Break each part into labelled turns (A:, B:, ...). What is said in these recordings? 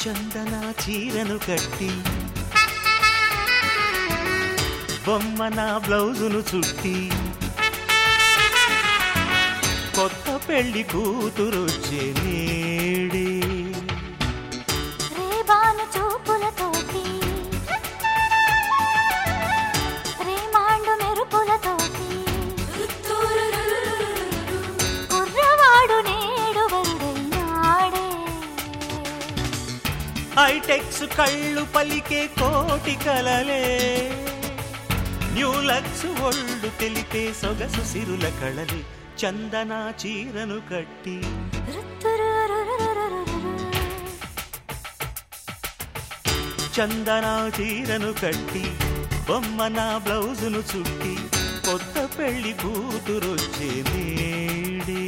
A: చందన చీరను కట్టి బొమ్మ నా బ్లౌజును చుట్టి కొత్త పెళ్లి కూతురొచ్చే నేడే
B: రేబాను చూపులతోటి రేమాండు మెరుపులతోటి కుర్రవాడు నేడు వరుడైనాడే
A: హైటెక్స్ కళ్ళు పలికే కోటి కలలే న్యూలక్స్ ఒళ్ళు తెలిపే సొగసు సిరుల కళలే చందన చీరను కట్టి
B: రుత్తురురురురురురురు.
A: చందన చీరను కట్టి బొమ్మ నా బ్లౌజును చుట్టి కొత్త పెళ్లి కూతురొచ్చే నేడే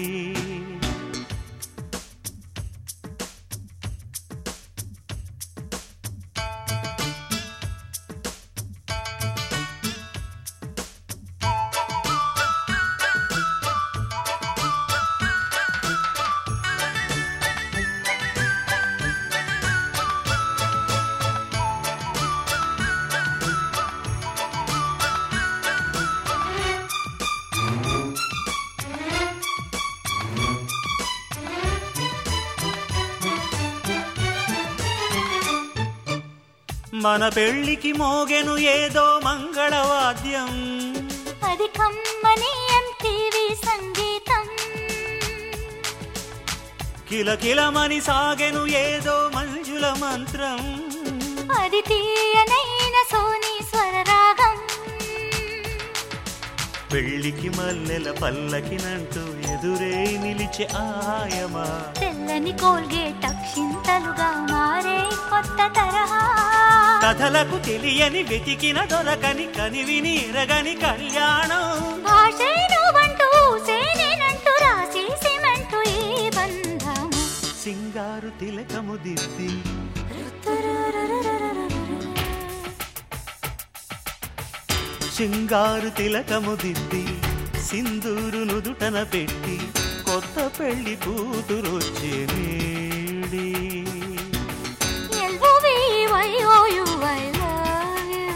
A: మన పెళ్లికి మోగెను ఏదో మంగళవాద్యం
B: అది కమ్మని ఎంటీవీ సంగీతం
A: కిలకిలమని సాగెను ఏదో మంజుల మంత్రం
B: అది తీయనైన సోనీ స్వరరాగం
A: పెళ్లికి మల్లెల పల్లకినంటూ ఎదురే నిలిచే ఆయమా
B: తెల్లని కోల్గేట్ అక్షింతలుగా మారే కొత్త తరహా
A: కథలకు తెలియని వెతికిన దొరకని కనివిని ఎరగని కళ్యాణం
B: భాషను వంటూ సేనేనంటూ రాసి సిమెంటు ఈ బంధము
A: సింగారు తిలకము దిద్ది సింగారు తిలకము దిద్ది సింధూరు నుదుటన పెట్టి కొత్త పెళ్లి కూతురొచ్చే నేడే
B: L-O-V-Y-O-U, I love you.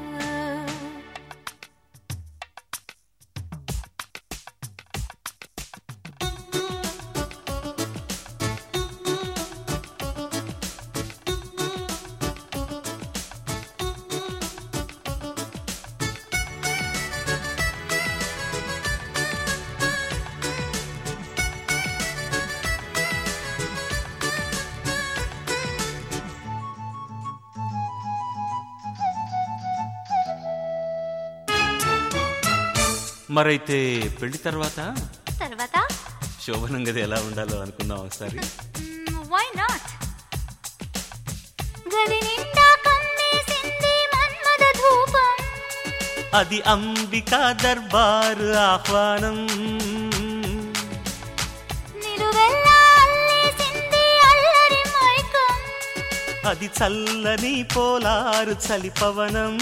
A: మరైతే పెళ్లి తర్వాత
B: తర్వాత
A: శోభనం గది ఎలా ఉండాలో అనుకుందాం ఒకసారి
B: వై నాట్ గది నిండా కమ్మేసింది మన్మద ధూపం
A: అది అంబికా దర్బారు ఆహ్వానం
B: నిలువెల్లా అల్లేసింది అల్లరి మైకం
A: అది చల్లని పోలారు చలిపవనం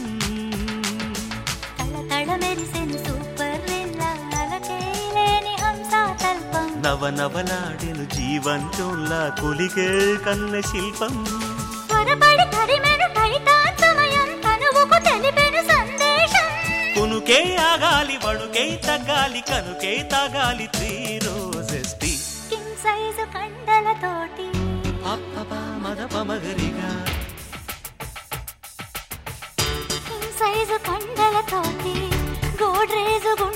B: తళతళ మెరిసెను సూపర్ విల్లా అలకేలేని హంసా తల్పం
A: నవనవలాడెను జీవంతోల్లా కొలిగే కన్న శిల్పం
B: త్వరపడి తరిమెను టైటాన్ సమయం తనువుకు తెలిపెను సందేశం
A: కునుకే ఆగాలి వడుకే తగ్గాలి కనుకే తాగాలి three roses tea
B: king size కండలతోటి
A: మదపమగరిగా
B: కింగ్ సైజు కండలతోటి గోడ్రేజు గుండె